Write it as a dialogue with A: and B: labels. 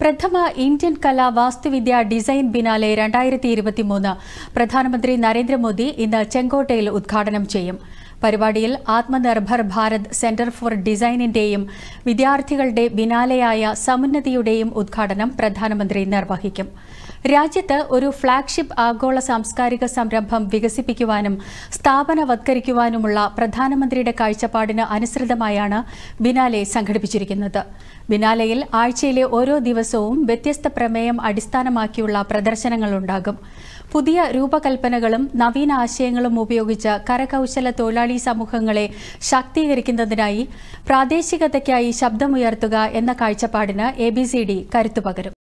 A: പ്രഥമ ഇന്ത്യൻ കലാ വാസ്തുവിദ്യ design biennale രണ്ടായിരത്തി ഇരുപത്തിമൂന്ന് പ്രധാനമന്ത്രി നരേന്ദ്രമോദി ഇന്ന് ചെങ്കോട്ടയിൽ ഉദ്ഘാടനം ചെയ്യും പരിപാടിയിൽ ആത്മനിർഭർ ഭാരത് സെന്റർ ഫോർ ഡിസൈനിന്റെയും വിദ്യാർത്ഥികളുടെ ബിനാലെയായ സമുന്നതിയുടെയും ഉദ്ഘാടനം പ്രധാനമന്ത്രി നിർവഹിക്കും രാജ്യത്ത് ഒരു ഫ്ളാഗ്ഷിപ്പ് ആഗോള സാംസ്കാരിക സംരംഭം വികസിപ്പിക്കുവാനും സ്ഥാപനവത്കരിക്കുവാനുമുള്ള പ്രധാനമന്ത്രിയുടെ കാഴ്ചപ്പാടിന് അനുസൃതമായാണ് ബിനാലെ സംഘടിപ്പിച്ചിരിക്കുന്നത് ബിനാലെയിൽ ആഴ്ചയിലെ ഓരോ ദിവസവും വ്യത്യസ്ത പ്രമേയം അടിസ്ഥാനമാക്കിയുള്ള പ്രദർശനങ്ങളുണ്ടാകും പുതിയ രൂപകൽപ്പനകളും നവീന ആശയങ്ങളും ഉപയോഗിച്ച് കരകൌശല തൊഴിലാളി സമൂഹങ്ങളെ ശാക്തീകരിക്കുന്നതിനായി പ്രാദേശികതയ്ക്കായി ശബ്ദമുയർത്തുക എന്ന കാഴ്ചപ്പാടിന് എ ബി സി ഡി കരുത്തുപകരും